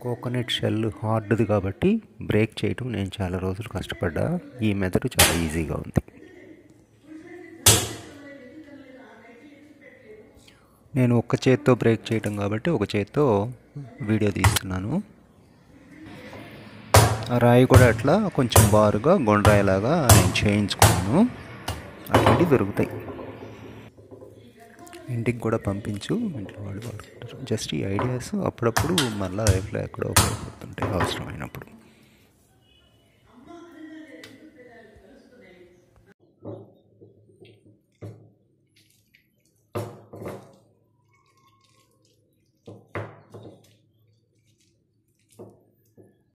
coconut shell హార్డ్ది కాబట్టి break చేయటం నేను చాలా రోజులు కష్టపడ్డా ఈ మెథడ్ చాలా ఈజీగా ఉంది నేను ఒక్క చేత్తో బ్రేక్ చేయటం కాబట్టి ఒక చేత్తో వీడియో తీస్తున్నాను ఆ రాయి కూడా అట్లా కొంచెం బారుగా గుండ్రాయిలాగా నేను చేయించుకున్నాను అట్లాంటివి దొరుకుతాయి ఇంటికి కూడా పంపించు ఇంట్లో వాళ్ళు వాడుకుంటారు జస్ట్ ఈ ఐడియాస్ అప్పుడప్పుడు మళ్ళీ లైఫ్లో ఎక్కడో ఉపయోగపడుతుంటాయి అవసరమైనప్పుడు